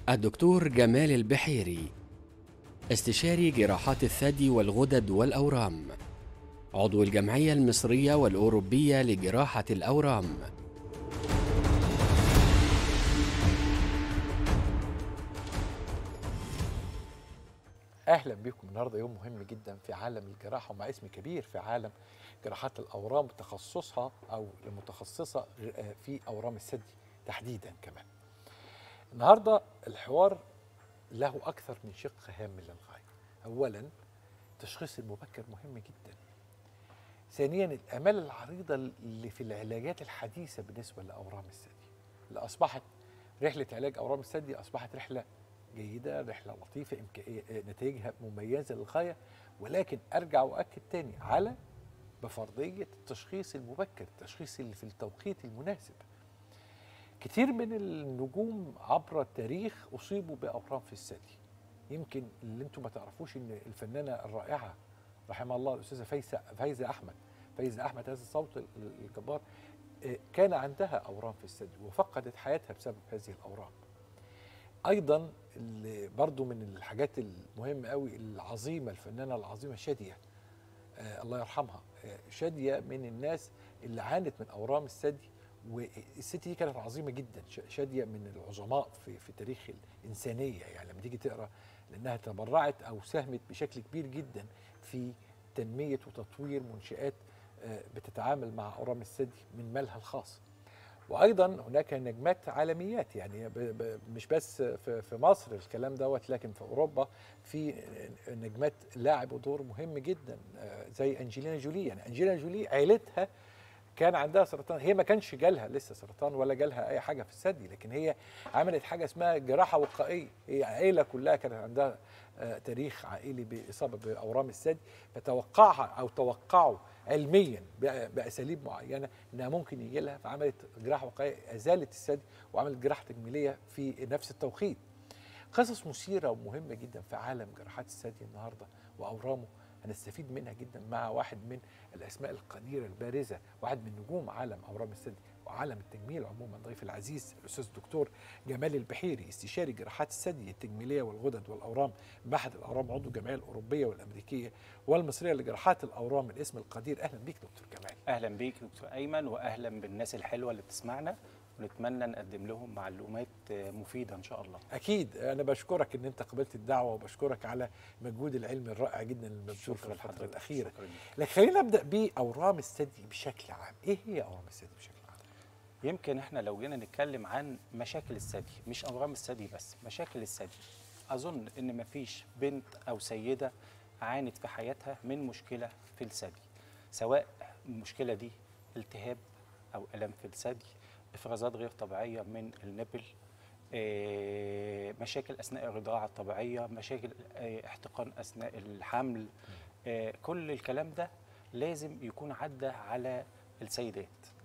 الدكتور جمال البحيري استشاري جراحات الثدي والغدد والأورام عضو الجمعية المصرية والأوروبية لجراحة الأورام اهلا بكم النهارده يوم مهم جدا في عالم الجراحه ومع اسم كبير في عالم جراحات الاورام تخصصها او المتخصصه في اورام الثدي تحديدا كمان. النهارده الحوار له اكثر من شق هام للغايه. اولا التشخيص المبكر مهم جدا. ثانيا الامال العريضه اللي في العلاجات الحديثه بالنسبه لاورام الثدي اللي اصبحت رحله علاج اورام الثدي اصبحت رحله جيدة رحلة لطيفة نتائجها مميزة للغاية ولكن أرجع وأكد تاني على بفرضية التشخيص المبكر التشخيص اللي في التوقيت المناسب كتير من النجوم عبر التاريخ أصيبوا بأورام في الثدي يمكن اللي انتم ما تعرفوش ان الفنانة الرائعة رحمها الله الأستاذة فايزة فايزة أحمد فايزة أحمد هذا الصوت الجبار كان عندها أورام في الثدي وفقدت حياتها بسبب هذه الأورام ايضا اللي برضو من الحاجات المهمه قوي العظيمه الفنانه العظيمه شاديه آه الله يرحمها آه شاديه من الناس اللي عانت من اورام الثدي والست دي كانت عظيمه جدا شاديه من العظماء في في تاريخ الانسانيه يعني لما تيجي تقرا لانها تبرعت او ساهمت بشكل كبير جدا في تنميه وتطوير منشات آه بتتعامل مع اورام الثدي من مالها الخاص وايضا هناك نجمات عالميات يعني ب ب مش بس في, في مصر الكلام دوت لكن في اوروبا في نجمات لعبوا دور مهم جدا زي انجلينا جولي يعني انجلينا جولي عيلتها كان عندها سرطان هي ما كانش جالها لسه سرطان ولا جالها اي حاجه في الثدي لكن هي عملت حاجه اسمها جراحه وقائيه هي عيله كلها كانت عندها تاريخ عائلي باصابه باورام الثدي فتوقعها او توقعوا علميا باساليب معينه انها ممكن يجي لها فعملت جراحه وقائيه ازالت الثدي وعملت جراحه تجميليه في نفس التوقيت. قصص مثيره ومهمه جدا في عالم جراحات الثدي النهارده واورامه هنستفيد منها جدا مع واحد من الاسماء القديره البارزه واحد من نجوم عالم اورام الثدي وعالم التجميل عموما ضيف العزيز الاستاذ الدكتور جمال البحيري استشاري جراحات الثدي التجميليه والغدد والاورام معهد الاورام عضو الجمعيه الاوروبيه والامريكيه والمصريه لجراحات الاورام الاسم القدير اهلا بيك دكتور جمال اهلا بيك دكتور ايمن واهلا بالناس الحلوه اللي بتسمعنا ونتمنى نقدم لهم معلومات مفيده ان شاء الله اكيد انا بشكرك ان انت قبلت الدعوه وبشكرك على مجهود العلم الرائع جدا المبذول في الفتره الاخيره لكن خلينا نبدا باورام الثدي بشكل عام ايه هي اورام الثدي بشكل عام يمكن احنا لو جينا نتكلم عن مشاكل الثدي مش اورام الثدي بس مشاكل الثدي اظن ان مفيش بنت او سيده عانت في حياتها من مشكله في الثدي سواء المشكله دي التهاب او الم في الثدي افرازات غير طبيعيه من النبل مشاكل اثناء الرضاعه الطبيعيه مشاكل احتقان اثناء الحمل كل الكلام ده لازم يكون عدى على السيدات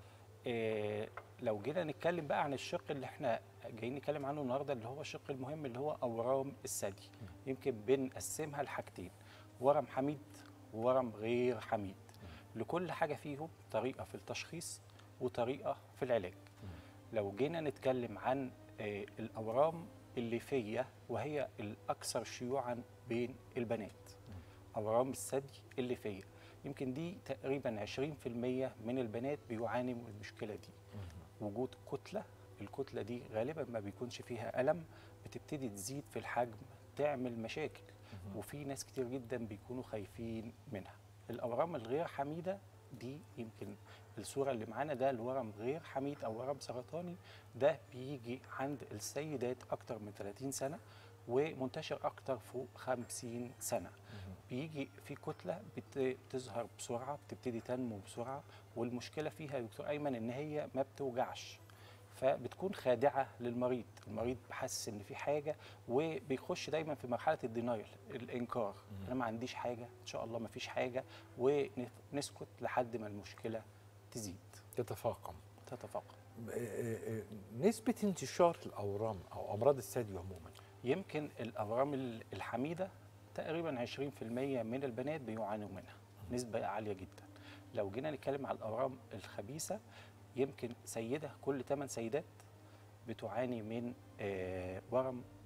لو جينا نتكلم بقى عن الشق اللي احنا جايين نتكلم عنه النهارده اللي هو الشق المهم اللي هو اورام الثدي يمكن بنقسمها لحاجتين ورم حميد وورم غير حميد لكل حاجه فيهم طريقه في التشخيص وطريقه في العلاج لو جينا نتكلم عن الاورام الليفيه وهي الاكثر شيوعا بين البنات اورام الثدي الليفيه يمكن دي تقريبا 20% من البنات بيعاني من المشكله دي وجود كتله الكتله دي غالبا ما بيكونش فيها الم بتبتدي تزيد في الحجم تعمل مشاكل وفي ناس كتير جدا بيكونوا خايفين منها الاورام الغير حميده دي يمكن الصوره اللي معانا ده الورم غير حميد او ورم سرطاني ده بيجي عند السيدات اكتر من 30 سنه ومنتشر اكتر فوق 50 سنه بيجي في كتله بتظهر بسرعه بتبتدي تنمو بسرعه والمشكله فيها يا دكتور ايمن ان هي ما بتوجعش فبتكون خادعه للمريض المريض حاسس ان في حاجه وبيخش دايما في مرحله الدينايل الانكار انا ما عنديش حاجه ان شاء الله ما فيش حاجه ونسكت لحد ما المشكله تزيد تتفاقم تتفاقم نسبه انتشار الاورام او امراض الثدي عموما يمكن الاورام الحميده تقريبا 20% من البنات بيعانوا منها نسبه عاليه جدا لو جينا نتكلم على الاورام الخبيثه يمكن سيده كل 8 سيدات بتعاني من آه ورم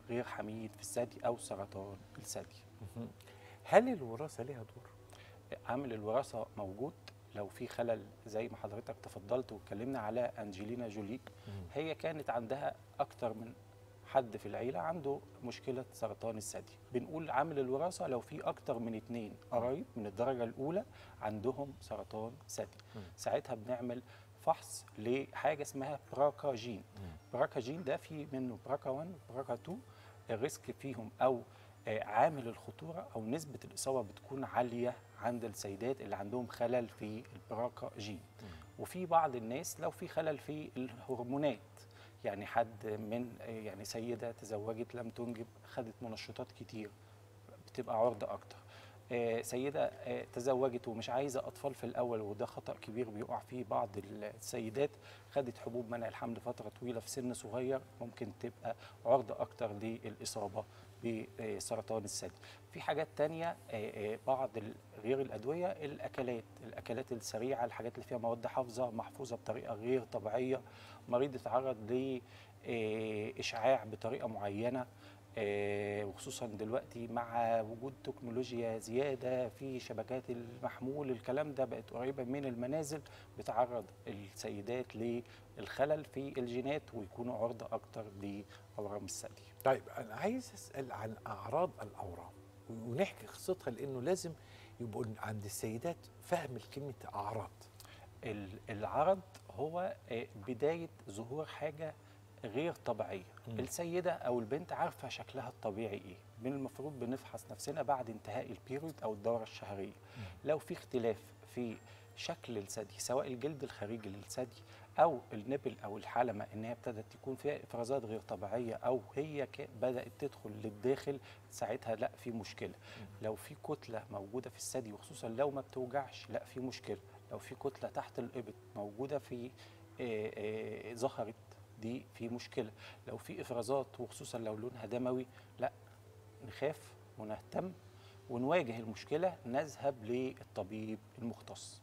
غير حميد في الثدي او سرطان الثدي هل الوراثه ليها دور؟ عامل الوراثه موجود لو في خلل زي ما حضرتك تفضلت واتكلمنا على انجلينا جولي هي كانت عندها اكتر من حد في العيله عنده مشكله سرطان الثدي بنقول عامل الوراثه لو في اكتر من اتنين قرايب من الدرجه الاولى عندهم سرطان ثدي ساعتها بنعمل فحص لحاجه اسمها براكا جين براكا جين ده في منه براكا 1 براكا 2 الريسك فيهم او آه، عامل الخطوره او نسبه الاصابه بتكون عاليه عند السيدات اللي عندهم خلل في البراكا جين وفي بعض الناس لو في خلل في الهرمونات يعني حد من آه، يعني سيده تزوجت لم تنجب خدت منشطات كتير بتبقى عرضه اكتر آه، سيده آه، تزوجت ومش عايزه اطفال في الاول وده خطا كبير بيقع فيه بعض السيدات خدت حبوب منع الحمل فتره طويله في سن صغير ممكن تبقى عرضه اكتر للاصابه بسرطان الثدي في حاجات تانية آه، آه، بعض ال- غير الادويه الاكلات الاكلات السريعه الحاجات اللي فيها مواد حافظه محفوظه بطريقه غير طبيعيه مريض اتعرض لاشعاع بطريقه معينه آه، وخصوصا دلوقتي مع وجود تكنولوجيا زياده في شبكات المحمول الكلام ده بقت قريبه من المنازل بتعرض السيدات للخلل في الجينات ويكونوا عرضه اكتر لاورام الثدي طيب انا عايز اسال عن اعراض الاورام ونحكي قصتها لانه لازم يبقوا عند السيدات فهم كلمه اعراض ال- العرض هو آه، بدايه ظهور حاجه غير طبيعيه مم. السيده او البنت عارفه شكلها الطبيعي ايه من المفروض بنفحص نفسنا بعد انتهاء البيريود او الدوره الشهريه لو في اختلاف في شكل الثدي سواء الجلد الخارجي للثدي او النبل او الحلمه ان هي ابتدت تكون فيها افرازات غير طبيعيه او هي ك- بدات تدخل للداخل ساعتها لا في مشكله لو في كتله موجوده في الثدي وخصوصا لو ما بتوجعش لا في مشكله لو في كتله تحت الابط موجوده في آه، آه، ظهرت دي في مشكله لو في افرازات وخصوصا لو لونها دموي لا نخاف ونهتم ونواجه المشكله نذهب للطبيب المختص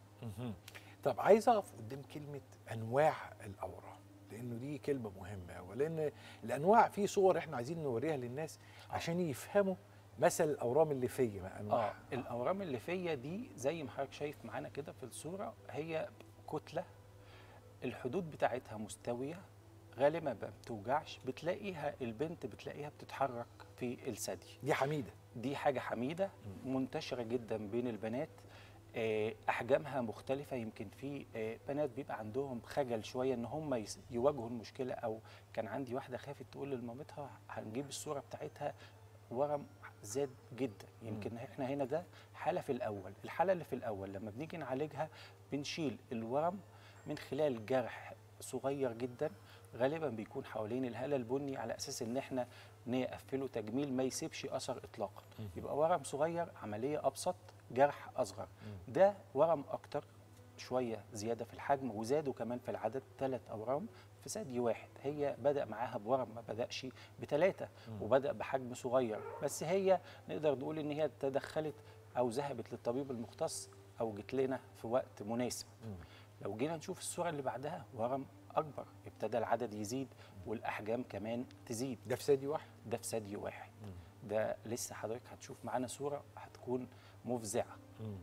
طب عايز اقف قدام كلمه انواع الاورام لانه دي كلمه مهمه قوي لان الانواع في صور احنا عايزين نوريها للناس عشان يفهموا مثل الاورام اللي فيا بقى اه انواع الاورام الليفيه دي زي ما حضرتك شايف معانا كده في الصوره هي كتله الحدود بتاعتها مستويه غالبا ما بتوجعش بتلاقيها البنت بتلاقيها بتتحرك في الثدي دي حميده دي حاجه حميده منتشره جدا بين البنات آه، احجامها مختلفه يمكن في آه، بنات بيبقى عندهم خجل شويه ان هم يس- يواجهوا المشكله او كان عندي واحده خافت تقول لمامتها هنجيب الصوره بتاعتها ورم زاد جدا يمكن احنا هنا ده حاله في الاول الحاله اللي في الاول لما بنيجي نعالجها بنشيل الورم من خلال جرح صغير جدا غالبا بيكون حوالين الهاله البني على اساس ان احنا نقفله تجميل ما يسيبش اثر اطلاقا يبقى ورم صغير عمليه ابسط جرح اصغر ده ورم اكتر شويه زياده في الحجم وزادوا كمان في العدد ثلاث اورام في ثدي واحد هي بدا معاها بورم ما بداش بثلاثه وبدا بحجم صغير بس هي نقدر نقول ان هي تدخلت او ذهبت للطبيب المختص او جت لنا في وقت مناسب لو جينا نشوف الصوره اللي بعدها ورم اكبر ابتدى العدد يزيد والاحجام كمان تزيد ده في ثدي واحد ده في ثدي واحد ده لسه حضرتك هتشوف معانا صوره هتكون مفزعه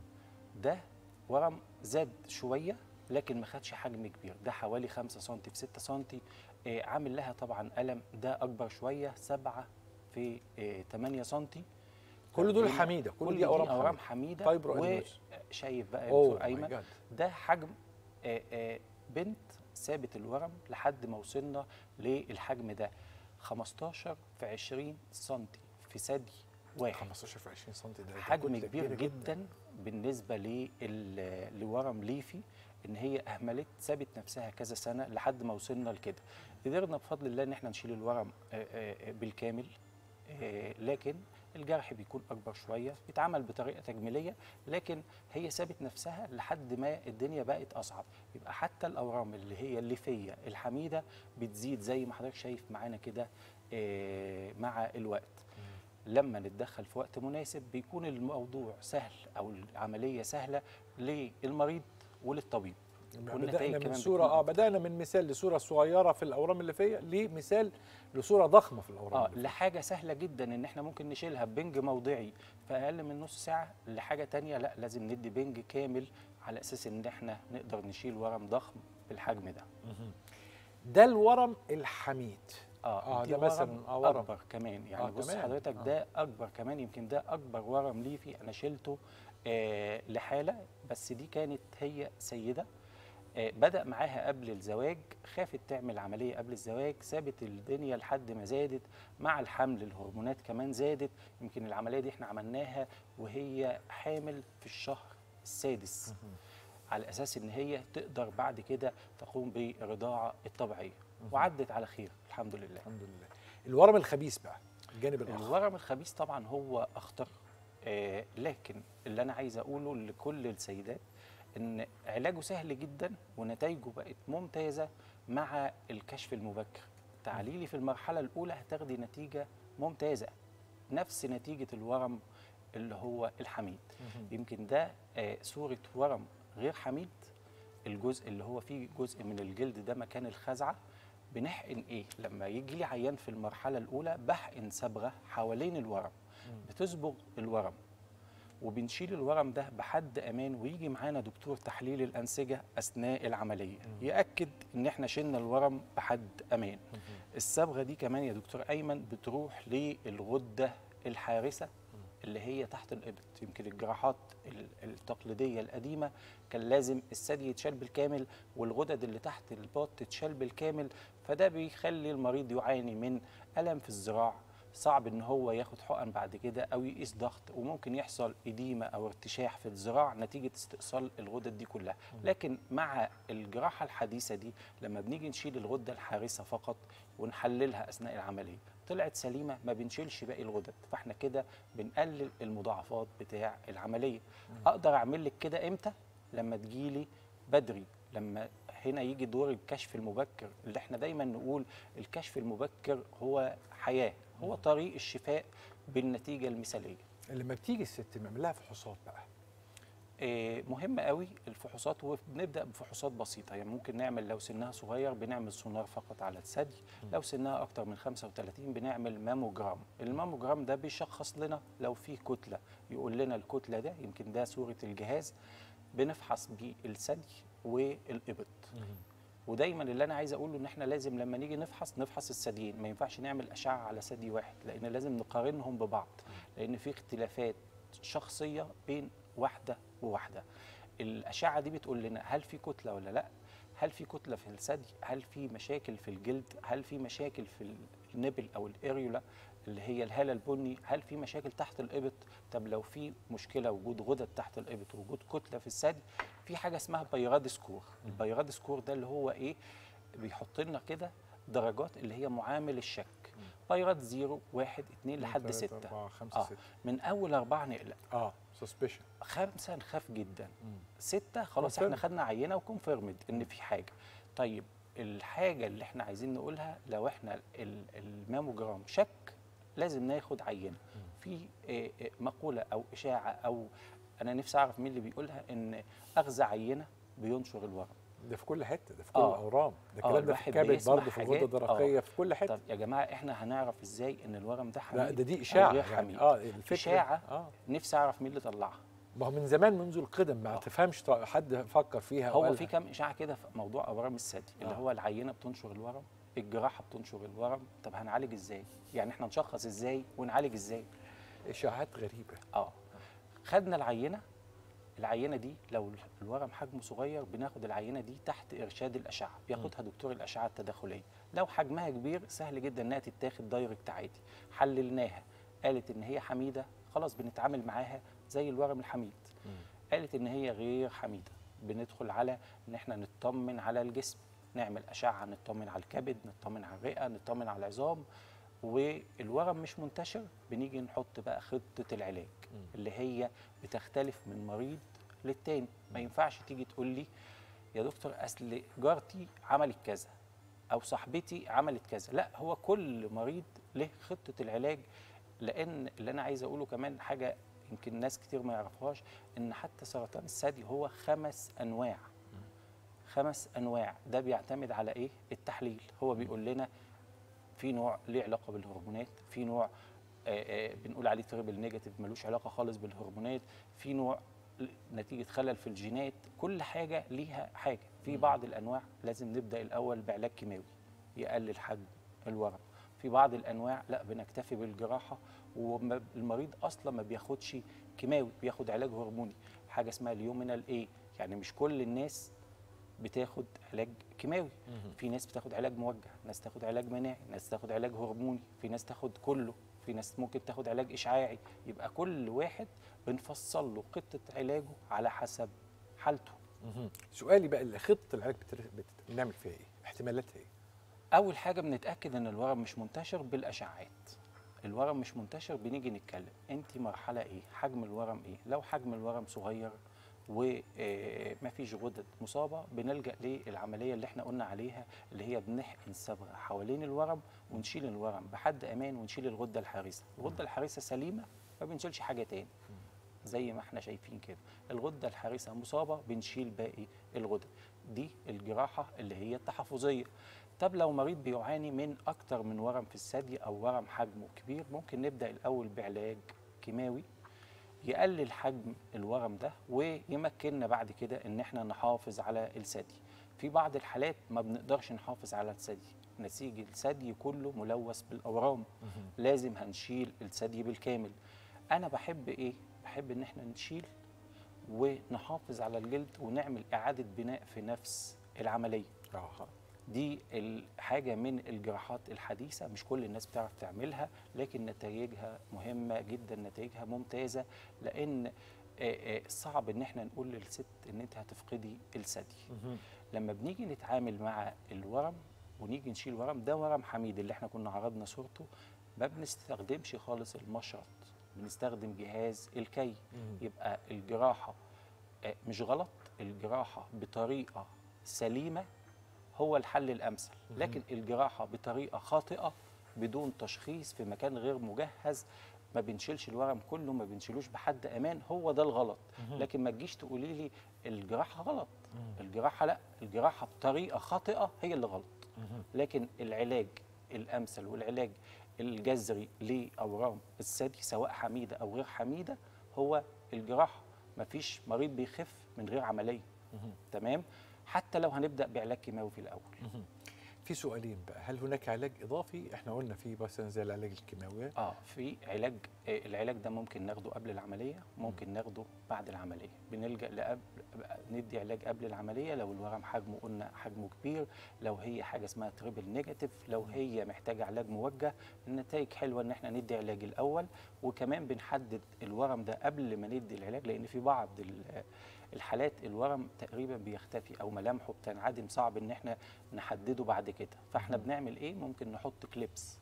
ده ورم زاد شويه لكن ما خدش حجم كبير ده حوالي 5 سم في 6 سم آه عامل لها طبعا الم ده اكبر شويه 7 في آه 8 سم كل دول حميده كل, دي اورام اورام حميده حميده فايبرو أدينوز. وشايف بقى يا أوه دكتور my ايمن God. ده حجم آه، آه، بنت سابت الورم لحد ما وصلنا للحجم ده 15 في 20 سم في ثدي واحد 15 في 20 سم ده ده حجم كتلة كبير كبيرة جدا بالنسبه لل- لورم ليفي ان هي اهملت سابت نفسها كذا سنه لحد ما وصلنا لكده قدرنا بفضل الله ان احنا نشيل الورم آه، آه، بالكامل آه، لكن الجرح بيكون اكبر شويه بيتعمل بطريقه تجميليه لكن هي سابت نفسها لحد ما الدنيا بقت اصعب يبقى حتى الاورام اللي هي الليفيه الحميده بتزيد زي ما حضرتك شايف معانا كده آه، مع الوقت لما نتدخل في وقت مناسب بيكون الموضوع سهل او العمليه سهله للمريض وللطبيب بدانا من كمان صوره بتكون اه بدانا من مثال لصوره صغيره في الاورام الليفيه لمثال لصوره ضخمه في الاورام اه الليفية. لحاجه سهله جدا ان احنا ممكن نشيلها بنج موضعي في اقل من نص ساعه لحاجه تانية لا لازم ندي بنج كامل على اساس ان احنا نقدر نشيل ورم ضخم بالحجم ده ده الورم الحميد اه, آه، دي ده ورم مثلاً آه، ورم. اكبر كمان يعني آه، آه بص كمان. حضرتك آه. ده اكبر كمان يمكن ده اكبر ورم ليفي انا شلته آه لحاله بس دي كانت هي سيده آه بدا معاها قبل الزواج خافت تعمل عمليه قبل الزواج سابت الدنيا لحد ما زادت مع الحمل الهرمونات كمان زادت يمكن العمليه دي احنا عملناها وهي حامل في الشهر السادس على اساس ان هي تقدر بعد كده تقوم بالرضاعه الطبيعيه وعدت على خير الحمد لله الحمد لله الورم الخبيث بقى الجانب الاخر الورم الخبيث طبعا هو اخطر آه لكن اللي انا عايز اقوله لكل السيدات ان علاجه سهل جدا ونتائجه بقت ممتازه مع الكشف المبكر تعليلي في المرحله الاولى هتاخدي نتيجه ممتازه نفس نتيجه الورم اللي هو الحميد يمكن ده آه صوره ورم غير حميد الجزء اللي هو فيه جزء من الجلد ده مكان الخزعه بنحقن ايه لما يجي لي عيان في المرحله الاولى بحقن صبغه حوالين الورم بتصبغ الورم وبنشيل الورم ده بحد امان ويجي معانا دكتور تحليل الانسجه اثناء العمليه ياكد ان احنا شلنا الورم بحد امان الصبغه دي كمان يا دكتور ايمن بتروح للغده الحارسه اللي هي تحت الابط يمكن الجراحات ال- التقليديه القديمه كان لازم الثدي يتشال بالكامل والغدد اللي تحت الباط تتشال بالكامل فده بيخلي المريض يعاني من الم في الذراع صعب ان هو ياخد حقن بعد كده او يقيس ضغط وممكن يحصل اديمه او ارتشاح في الذراع نتيجه استئصال الغدد دي كلها لكن مع الجراحه الحديثه دي لما بنيجي نشيل الغده الحارسه فقط ونحللها اثناء العمليه طلعت سليمه ما بنشيلش باقي الغدد فاحنا كده بنقلل المضاعفات بتاع العمليه اقدر اعمل لك كده امتى لما تجيلي بدري لما هنا يجي دور الكشف المبكر اللي احنا دايما نقول الكشف المبكر هو حياه هو طريق الشفاء بالنتيجه المثاليه لما بتيجي الست نعمل لها فحوصات بقى آه، مهم قوي الفحوصات وبنبدا بفحوصات بسيطه يعني ممكن نعمل لو سنها صغير بنعمل سونار فقط على الثدي لو سنها اكتر من 35 بنعمل ماموجرام الماموجرام ده بيشخص لنا لو في كتله يقول لنا الكتله ده يمكن ده صوره الجهاز بنفحص بيه الثدي والابط ودايما اللي انا عايز اقوله ان احنا لازم لما نيجي نفحص نفحص الثديين ما ينفعش نعمل اشعه على ثدي واحد لان لازم نقارنهم ببعض لان في اختلافات شخصيه بين واحده وواحده الاشعه دي بتقول لنا هل في كتله ولا لا هل في كتله في الثدي هل في مشاكل في الجلد هل في مشاكل في النبل او الاريولا اللي هي الهاله البني هل في مشاكل تحت الابط طب لو في مشكله وجود غدد تحت الابط وجود كتله في الثدي في حاجه اسمها بيراد سكور البيراد سكور ده اللي هو ايه بيحط لنا كده درجات اللي هي معامل الشك بيراد 0 1 2 لحد 6 4 5 اه 6 من اول اربعه نقلق اه سسبشن خمسه نخاف جدا سته خلاص احنا Confirmed. خدنا عينه وكونفيرمد ان في حاجه طيب الحاجه اللي احنا عايزين نقولها لو احنا ال- الماموجرام شك لازم ناخد عينه في آه، آه، مقوله او اشاعه او انا نفسي اعرف مين اللي بيقولها ان اخذ عينه بينشر الورم ده في كل حته ده في كل آه. الاورام ده آه، الكلام ده في الواحد الكبد بيسمع برضه في الغده حاجات، الدرقيه آه. في كل حته طب يا جماعه احنا هنعرف ازاي ان الورم ده حميد لا ده دي أو اشاعه غير يعني حميد اه الفكره اشاعه اه نفسي اعرف مين اللي طلعها ما هو من زمان منذ القدم ما آه. تفهمش ط- حد فكر فيها هو وقالها. في كام اشاعه كده في موضوع اورام الثدي اللي آه. هو العينه بتنشر الورم الجراحه بتنشر الورم طب هنعالج ازاي يعني احنا نشخص ازاي ونعالج ازاي اشاعات غريبه اه خدنا العينه العينه دي لو الورم حجمه صغير بناخد العينه دي تحت ارشاد الاشعه بياخدها دكتور الاشعه التداخليه لو حجمها كبير سهل جدا انها تتاخد دايركت عادي حللناها قالت ان هي حميده خلاص بنتعامل معاها زي الورم الحميد قالت ان هي غير حميده بندخل على ان احنا نطمن على الجسم نعمل اشعه نطمن على الكبد نطمن على الرئه نطمن على العظام والورم مش منتشر بنيجي نحط بقى خطه العلاج اللي هي بتختلف من مريض للتاني ما ينفعش تيجي تقول لي يا دكتور اصل جارتي عملت كذا او صاحبتي عملت كذا لا هو كل مريض له خطه العلاج لان اللي انا عايز اقوله كمان حاجه يمكن ناس كتير ما يعرفوهاش ان حتى سرطان الثدي هو خمس انواع خمس انواع ده بيعتمد على ايه التحليل هو بيقول لنا في نوع ليه علاقه بالهرمونات في نوع آه، آه، بنقول عليه تريبل نيجاتيف ملوش علاقه خالص بالهرمونات في نوع ل- نتيجه خلل في الجينات كل حاجه ليها حاجه في بعض الانواع لازم نبدا الاول بعلاج كيماوي يقلل حجم الورم في بعض الانواع لا بنكتفي بالجراحه والمريض اصلا ما بياخدش كيماوي بياخد علاج هرموني حاجه اسمها اليومينال ايه يعني مش كل الناس بتاخد علاج كيماوي في ناس بتاخد علاج موجه ناس تاخد علاج مناعي ناس تاخد علاج هرموني في ناس تاخد كله في ناس ممكن تاخد علاج اشعاعي يبقى كل واحد بنفصل له خطه علاجه على حسب حالته سؤالي بقى اللي خطه العلاج بتر... بت... بنعمل فيها ايه؟ احتمالاتها ايه؟ اول حاجه بنتاكد ان الورم مش منتشر بالاشعاعات الورم مش منتشر بنيجي نتكلم انت مرحله ايه حجم الورم ايه لو حجم الورم صغير ومفيش غدد مصابه بنلجا للعمليه اللي احنا قلنا عليها اللي هي بنحقن صبغه حوالين الورم ونشيل الورم بحد امان ونشيل الغده الحارسه الغده الحارسه سليمه ما بنشيلش حاجه تاني زي ما احنا شايفين كده الغده الحارسه مصابه بنشيل باقي الغدد دي الجراحه اللي هي التحفظيه طب لو مريض بيعاني من اكتر من ورم في الثدي او ورم حجمه كبير ممكن نبدا الاول بعلاج كيماوي يقلل حجم الورم ده ويمكننا بعد كده ان احنا نحافظ على الثدي في بعض الحالات ما بنقدرش نحافظ على الثدي نسيج الثدي كله ملوث بالاورام لازم هنشيل الثدي بالكامل انا بحب ايه بحب ان احنا نشيل ونحافظ على الجلد ونعمل اعاده بناء في نفس العمليه اه دي الحاجة من الجراحات الحديثة مش كل الناس بتعرف تعملها لكن نتائجها مهمة جدا نتائجها ممتازة لأن آه، آه، صعب إن احنا نقول للست إن أنت هتفقدي الثدي لما بنيجي نتعامل مع الورم ونيجي نشيل ورم ده ورم حميد اللي احنا كنا عرضنا صورته ما بنستخدمش خالص المشرط بنستخدم جهاز الكي يبقى الجراحة آه، مش غلط الجراحة بطريقة سليمة هو الحل الامثل لكن الجراحه بطريقه خاطئه بدون تشخيص في مكان غير مجهز ما بنشيلش الورم كله ما بنشيلوش بحد امان هو ده الغلط لكن ما تجيش تقولي لي الجراحه غلط الجراحه لا الجراحه بطريقه خاطئه هي اللي غلط لكن العلاج الامثل والعلاج الجذري لاورام الثدي سواء حميده او غير حميده هو الجراحه مفيش مريض بيخف من غير عمليه تمام حتى لو هنبدا بعلاج كيماوي في الاول في سؤالين بقى هل هناك علاج اضافي؟ احنا قلنا في مثلا زي العلاج الكيماوي اه في علاج آه، العلاج ده ممكن ناخده قبل العمليه ممكن ناخده بعد العمليه بنلجا لقبل ندي علاج قبل العمليه لو الورم حجمه قلنا حجمه كبير لو هي حاجه اسمها تريبل نيجاتيف لو هي محتاجه علاج موجه النتائج حلوه ان احنا ندي علاج الاول وكمان بنحدد الورم ده قبل ما ندي العلاج لان في بعض ال- الحالات الورم تقريبا بيختفي او ملامحه بتنعدم صعب ان احنا نحدده بعد كده فاحنا بنعمل ايه ممكن نحط كليبس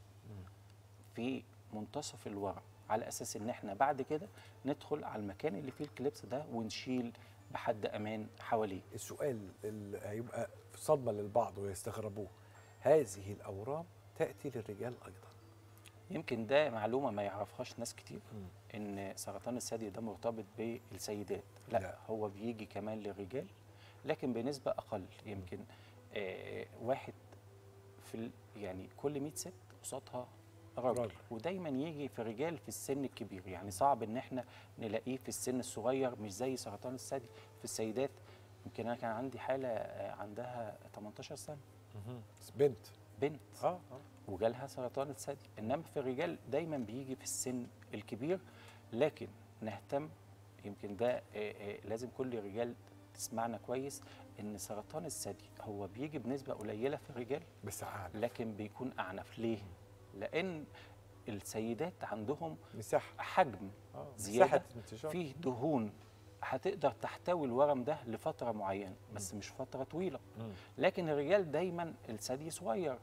في منتصف الورم على اساس ان احنا بعد كده ندخل على المكان اللي فيه الكليبس ده ونشيل بحد امان حواليه السؤال اللي هيبقى صدمه للبعض ويستغربوه هذه الاورام تاتي للرجال ايضا يمكن ده معلومه ما يعرفهاش ناس كتير ان سرطان الثدي ده مرتبط بالسيدات لا, لا. لا هو بيجي كمان للرجال لكن بنسبه اقل يمكن آه واحد في ال- يعني كل 100 ست قصادها راجل. راجل. ودايما يجي في رجال في السن الكبير يعني صعب ان احنا نلاقيه في السن الصغير مش زي سرطان الثدي في السيدات يمكن انا كان عندي حاله آه، عندها 18 سنه بنت بنت اه اه وجالها سرطان الثدي انما في الرجال دايما بيجي في السن الكبير لكن نهتم يمكن ده آه، آه، لازم كل الرجال تسمعنا كويس ان سرطان الثدي هو بيجي بنسبه قليله في الرجال بس عالم لكن بيكون اعنف ليه لان السيدات عندهم مساحه حجم اه زيادة مساحه انتشار فيه دهون هتقدر تحتوي الورم ده لفتره معينه بس مش فتره طويله مم. لكن الرجال دايما الثدي صغير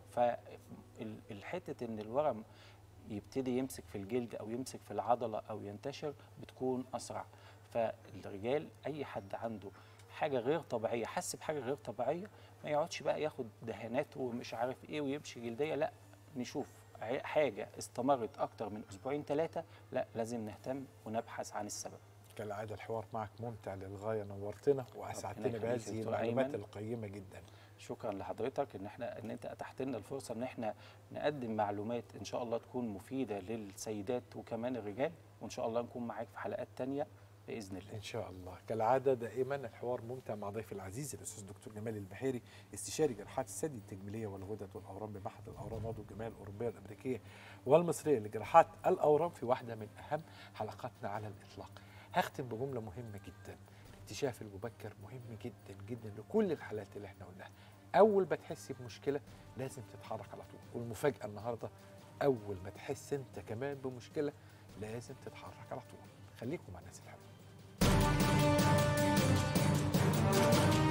فالحته ان الورم يبتدي يمسك في الجلد او يمسك في العضله او ينتشر بتكون اسرع فالرجال اي حد عنده حاجه غير طبيعيه حس بحاجه غير طبيعيه ما يقعدش بقى ياخد دهانات ومش عارف ايه ويمشي جلديه لا نشوف ع- حاجه استمرت اكتر من اسبوعين ثلاثه لا لازم نهتم ونبحث عن السبب كالعاده الحوار معك ممتع للغايه نورتنا واسعدتنا يخليك بهذه دكتور المعلومات أيمن. القيمه جدا شكرا لحضرتك ان احنا ان انت اتحت لنا الفرصه ان احنا نقدم معلومات ان شاء الله تكون مفيده للسيدات وكمان الرجال وان شاء الله نكون معاك في حلقات تانية باذن الله ان شاء الله كالعاده دائما الحوار ممتع مع ضيفي العزيز الاستاذ دكتور جمال البحيري استشاري جراحات الثدي التجميليه والغدد والاورام بمعهد الاورام عضو الجمعيه الاوروبيه والامريكيه والمصريه لجراحات الاورام في واحده من اهم حلقاتنا على الاطلاق هختم بجمله مهمه جدا الاكتشاف المبكر مهم جدا جدا لكل الحالات اللي احنا قلناها اول ما تحس بمشكله لازم تتحرك على طول والمفاجاه النهارده اول ما تحس انت كمان بمشكله لازم تتحرك على طول خليكم مع الناس الحلوه